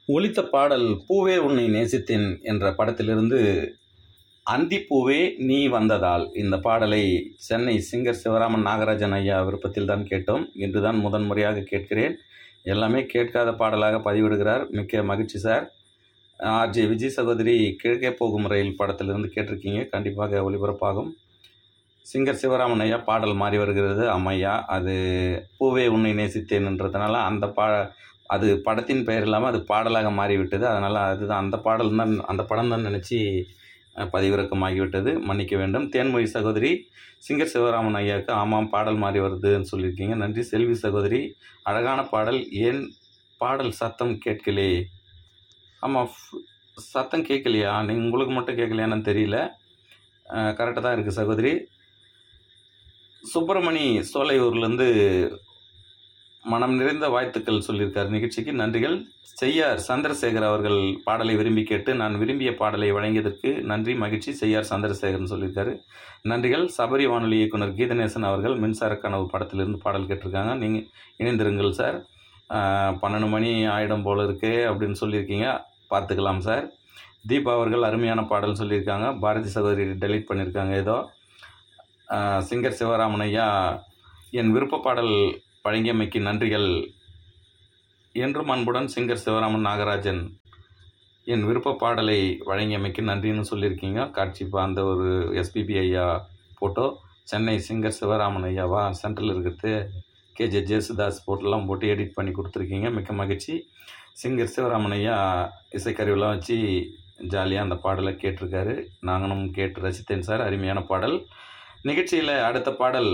ஒலித்த பாடல் பூவே உன்னை நேசித்தேன் என்ற படத்திலிருந்து அந்திப்பூவே நீ வந்ததால் இந்த பாடலை சென்னை சிங்கர் சிவராமன் நாகராஜன் ஐயா விருப்பத்தில் தான் கேட்டோம் இன்று தான் முதன்முறையாக கேட்கிறேன் எல்லாமே கேட்காத பாடலாக பதிவிடுகிறார் மிக்க மகிழ்ச்சி சார் ஆர்ஜே விஜய் சகோதரி கிழக்கே போகும் ரயில் படத்திலிருந்து கேட்டிருக்கீங்க கண்டிப்பாக ஒளிபரப்பாகும் சிங்கர் சிவராமன் ஐயா பாடல் மாறி வருகிறது அம்மையா அது பூவே உன்னை நேசித்தேன்ன்றதுனால அந்த பா அது படத்தின் பெயர் இல்லாமல் அது பாடலாக மாறிவிட்டது அதனால் அதுதான் அந்த பாடல் தான் அந்த படம் தான் நினச்சி பதிவிறக்கமாகிவிட்டது மன்னிக்க வேண்டும் தேன்மொழி சகோதரி சிங்கர் சிவராமன் ஐயாவுக்கு ஆமாம் பாடல் மாறி வருதுன்னு சொல்லியிருக்கீங்க நன்றி செல்வி சகோதரி அழகான பாடல் ஏன் பாடல் சத்தம் கேட்கலே ஆமாம் சத்தம் கேட்கலையா நீ உங்களுக்கு மட்டும் கேட்கலையான்னு தெரியல கரெக்டாக தான் இருக்குது சகோதரி சுப்பிரமணி சோலையூர்லேருந்து மனம் நிறைந்த வாழ்த்துக்கள் சொல்லியிருக்கார் நிகழ்ச்சிக்கு நன்றிகள் செய்யார் சந்திரசேகர் அவர்கள் பாடலை விரும்பி கேட்டு நான் விரும்பிய பாடலை வழங்கியதற்கு நன்றி மகிழ்ச்சி செய்யார் சந்திரசேகர்னு சொல்லியிருக்காரு நன்றிகள் சபரி வானொலி இயக்குனர் கீதநேசன் அவர்கள் மின்சார கனவு படத்திலிருந்து பாடல் கேட்டிருக்காங்க நீங்கள் இணைந்திருங்கள் சார் பன்னெண்டு மணி ஆயிடும் போல இருக்கே அப்படின்னு சொல்லியிருக்கீங்க பார்த்துக்கலாம் சார் தீபா அவர்கள் அருமையான பாடல் சொல்லியிருக்காங்க பாரதி சகோதரி டெலீட் பண்ணியிருக்காங்க ஏதோ சிங்கர் சிவராமன் ஐயா என் விருப்ப பாடல் வழங்கியமைக்கு நன்றிகள் என்றும் அன்புடன் சிங்கர் சிவராமன் நாகராஜன் என் விருப்ப பாடலை வழங்கியமைக்கு நன்றின்னு சொல்லியிருக்கீங்க காட்சி அந்த ஒரு எஸ்பிபி ஐயா ஃபோட்டோ சென்னை சிங்கர் சிவராமன் ஐயாவா சென்ட்ரல் இருக்கிறது கேஜே ஜேசுதாஸ் போட்டெல்லாம் போட்டு எடிட் பண்ணி கொடுத்துருக்கீங்க மிக்க மகிழ்ச்சி சிங்கர் சிவராமன் ஐயா இசைக்கருவிலாம் வச்சு ஜாலியாக அந்த பாடலை கேட்டிருக்காரு நாங்களும் கேட்டு ரசித்தேன் சார் அருமையான பாடல் நிகழ்ச்சியில் அடுத்த பாடல்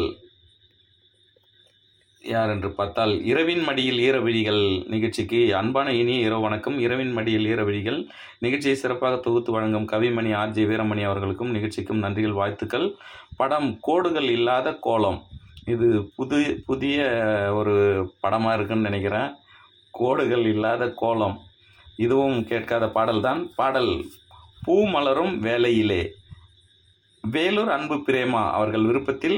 யார் என்று பார்த்தால் இரவின் மடியில் ஈரவிழிகள் நிகழ்ச்சிக்கு அன்பான இனிய இரவு வணக்கம் இரவின் மடியில் ஈரவிழிகள் நிகழ்ச்சியை சிறப்பாக தொகுத்து வழங்கும் கவிமணி ஆர்ஜி வீரமணி அவர்களுக்கும் நிகழ்ச்சிக்கும் நன்றிகள் வாழ்த்துக்கள் படம் கோடுகள் இல்லாத கோலம் இது புது புதிய ஒரு படமாக இருக்குன்னு நினைக்கிறேன் கோடுகள் இல்லாத கோலம் இதுவும் கேட்காத பாடல் தான் பாடல் பூ மலரும் வேலையிலே வேலூர் அன்பு பிரேமா அவர்கள் விருப்பத்தில்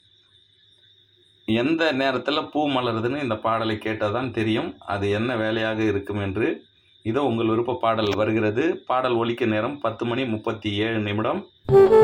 எந்த நேரத்தில் பூ மலருதுன்னு இந்த பாடலை கேட்டால் தான் தெரியும் அது என்ன வேலையாக இருக்கும் என்று இதோ உங்கள் விருப்ப பாடல் வருகிறது பாடல் ஒலிக்க நேரம் பத்து மணி முப்பத்தி ஏழு நிமிடம்